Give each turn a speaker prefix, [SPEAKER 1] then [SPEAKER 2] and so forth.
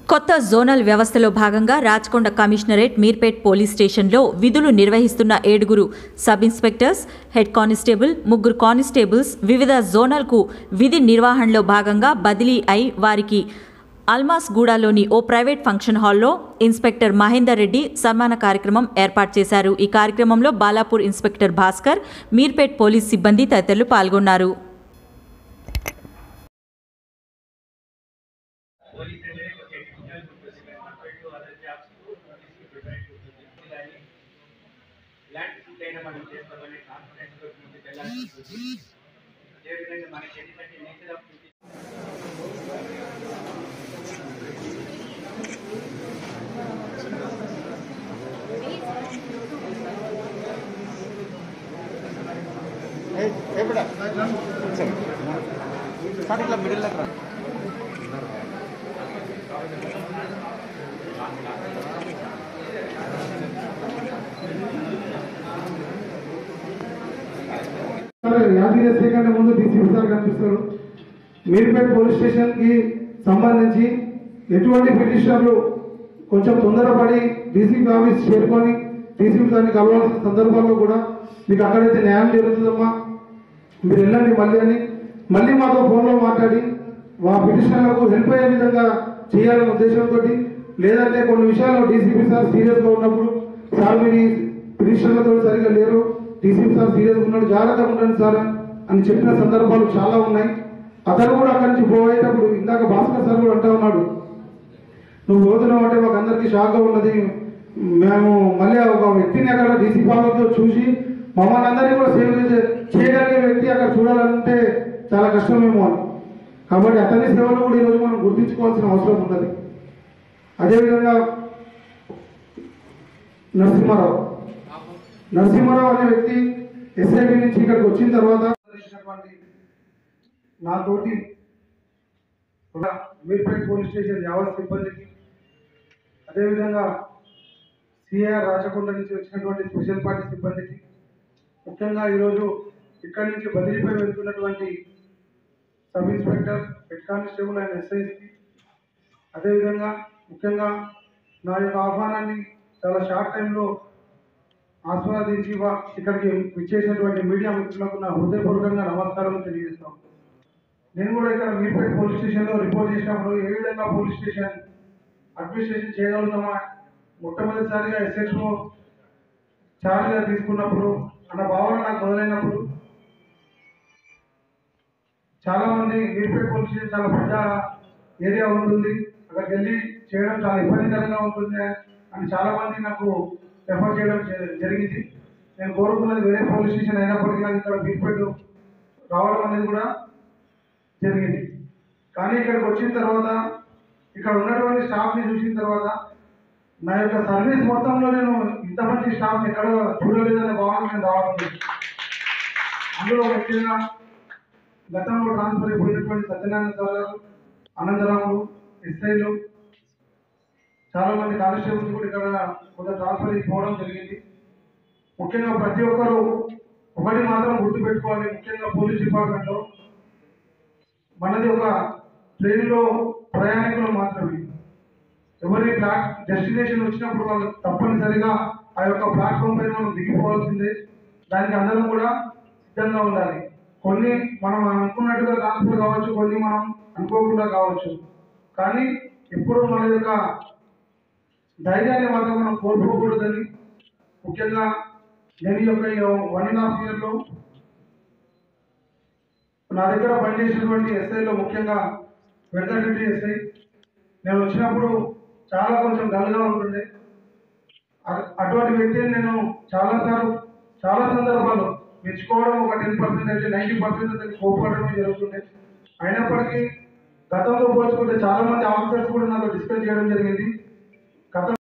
[SPEAKER 1] కొత్త జోనల్ వ్యవస్థలో భాగంగా రాచకొండ కమిషనరేట్ మీర్పేట్ పోలీస్ స్టేషన్లో విధులు నిర్వహిస్తున్న ఏడుగురు సబ్ ఇన్స్పెక్టర్స్ హెడ్ కానిస్టేబుల్ ముగ్గురు కానిస్టేబుల్స్ వివిధ జోనల్కు విధి నిర్వహణలో భాగంగా బదిలీ అయి వారికి అల్మాస్ గూడాలోని ఓ ప్రైవేట్ ఫంక్షన్ హాల్లో ఇన్స్పెక్టర్ మహేందర్ రెడ్డి సన్మాన కార్యక్రమం ఏర్పాటు చేశారు ఈ కార్యక్రమంలో బాలాపూర్ ఇన్స్పెక్టర్ భాస్కర్ మీర్పేట్ పోలీస్ సిబ్బంది తదితరులు పాల్గొన్నారు
[SPEAKER 2] పోలీస్ అంటే ఒక ఎడ్యుకేషన్ ఉంటుంది కంపేర్ టు అదర్ జాబ్స్ పోలీస్కి ప్రిపేర్ ఉంటుంది కానీ ఇలాంటి ఫుడ్ అయినా మనం చేస్తామనే కాన్ఫిడెన్స్ తోటి ముందుకు వెళ్ళాల్సి ఉంటుంది అదేవిధంగా మనకి ఎందుకంటే నేచర్ ఆఫ్ డ్యూటీ
[SPEAKER 3] సార్ ఇట్లా మిడిల్ రా
[SPEAKER 4] యాభై ఎస్ఐ కంటే ముందు డీసీపీ సార్ కనిపిస్తారు మీర్పేట పోలీస్ స్టేషన్ కి సంబంధించి ఎటువంటి పిటిషనర్లు కొంచెం తొందరపడి డీసీపీ ఆఫీస్ చేరుకొని డీసీపీ సార్ని కలవాల్సిన సందర్భాల్లో కూడా మీకు అక్కడైతే న్యాయం జరుగుతుందమ్మా మీరు వెళ్ళండి మళ్ళీ అని మళ్ళీ మాతో ఫోన్లో మాట్లాడి మా పిటిషనర్లకు హెల్ప్ అయ్యే విధంగా చేయాలనే ఉద్దేశంతో లేదంటే కొన్ని విషయాల్లో డీసీపీ సార్ సీరియస్గా ఉన్నప్పుడు సార్ మీరు ఈ పిటిషనర్లతో సరిగా లేరు డీసీపీ సార్ సీరియస్గా ఉన్నాడు జాగ్రత్తగా ఉండండి సార్ అని చెప్పిన సందర్భాలు చాలా ఉన్నాయి అతను కూడా అక్కడి నుంచి పోయేటప్పుడు ఇందాక భాస్కర్ సార్ కూడా అంటా ఉన్నాడు నువ్వు పోతున్నావు అంటే మాకు అందరికీ షాక్గా ఉన్నది మేము మళ్ళీ ఒక వ్యక్తిని అక్కడ డీసీ పాలనతో చూసి మమ్మల్ని అందరినీ కూడా సేవ్ చేసే చేయగలిగే వ్యక్తి అక్కడ చూడాలంటే చాలా కష్టమేమో అని కాబట్టి అతని సేవలు కూడా ఈరోజు మనం గుర్తించుకోవాల్సిన అవసరం ఉన్నది అదేవిధంగా నరసింహారావు నరసింహారావు అనే వ్యక్తి ఎస్ఐబి నుంచి ఇక్కడికి వచ్చిన తర్వాత చేసినటువంటి నాతోటి కూడా మీర్పేట్ పోలీస్ స్టేషన్ యావత్ సిబ్బందికి అదేవిధంగా సిఆర్ రాచకొండ నుంచి వచ్చినటువంటి స్పెషల్ పార్టీ సిబ్బందికి ముఖ్యంగా ఈరోజు ఇక్కడి నుంచి బదిలీపై వెళ్తున్నటువంటి sub inspector head constable and ఎస్ఐస్కి అదేవిధంగా ముఖ్యంగా నా యొక్క ఆహ్వానాన్ని చాలా షార్ట్ టైంలో ఆస్వాదించి వా- ఇక్కడికి విచ్చేసినటువంటి మీడియా మిత్రులకు నా హృదయపూర్వకంగా నమస్కారం తెలియజేస్తాం నేను కూడా ఇక్కడ మీర్పేట పోలీస్ స్టేషన్లో రిపోర్ట్ చేసినప్పుడు ఏ విధంగా పోలీస్ స్టేషన్ అడ్మినిస్ట్రేషన్ చేయగలుగుతామా మొట్టమొదటిసారిగా ఎస్హెచ్ఓ ఛార్జ్గా తీసుకున్నప్పుడు అన్న భావన నాకు మొదలైనప్పుడు చాలా మంది మీర్పేట పోలీస్ స్టేషన్ చాలా పెద్ద ఏరియా ఉంటుంది అక్కడికి వెళ్ళి చేయడం చాలా ఇబ్బందికరంగా ఉంటుంది అని చాలా మంది నాకు రెఫర్ చేయడం జ- జరిగింది నేను కోరుకున్నది వేరే పోలీస్ స్టేషన్ అయినప్పటికీ నాకు ఇక్కడ మీర్పేట రావడం అనేది కూడా జరిగింది కానీ ఇక్కడికి వచ్చిన తర్వాత ఇక్కడ ఉన్నటువంటి స్టాఫ్ని చూసిన తర్వాత నా యొక్క సర్వీస్ మొత్తంలో నేను ఇంత మంచి స్టాఫ్ని ఎక్కడ చూడలేదనే భావన నేను రావడం లేదు. అందులో ముఖ్యంగా గతంలో ట్రాన్స్ఫర్ అయిపోయినటువంటి సత్యనారాయణ సార్ గారు అనంతరాములు ఎస్ఐలు చాలా మంది కానిస్టేబుల్స్ కూడా ఇక్కడ కొంత ట్రాన్స్ఫర్ అయిపోవడం జరిగింది ముఖ్యంగా ప్రతి ఒక్కరు ఒకటి మాత్రం గుర్తుపెట్టుకోవాలి ముఖ్యంగా పోలీస్ డిపార్ట్మెంట్లో మనది ఒక ట్రైన్లో ప్రయాణికులు మాత్రమే ఎవరి ప్లాట్ డెస్టినేషన్ వచ్చినప్పుడు వాళ్ళు తప్పనిసరిగా ఆ యొక్క ప్లాట్ఫామ్ పైన మనం దిగిపోవాల్సిందే దానికి అందరం కూడా సిద్ధంగా ఉండాలి కొన్ని మనం అనుకున్నట్టుగా ట్రాన్స్ఫర్ కావచ్చు కొన్ని మనం అనుకోకుండా కావచ్చు కానీ ఎప్పుడు మన యొక్క ధైర్యాన్ని మాత్రం మనం కోల్పోకూడదని ముఖ్యంగా నేను ఈ యొక్క వన్ అండ్ హాఫ్ ఇయర్లో నా దగ్గర పనిచేసినటువంటి ఎస్ఐలో ముఖ్యంగా వెంకటరెడ్డి ఎస్ఐ నేను వచ్చినప్పుడు చాలా కొంచెం డల్గా ఉంటుండే అ- అటువంటి వ్యక్తిని నేను చాలాసార్లు చాలా సందర్భాల్లో మెచ్చుకోవడం ఒక టెన్ పర్సెంట్ అయితే నైంటీ పర్సెంట్ అయితే కోపడమే జరుగుతుండే అయినప్పటికీ గతంతో పోల్చుకుంటే చాలా మంది ఆఫీసర్స్ కూడా నాతో డిస్కస్ చేయడం జరిగింది గతం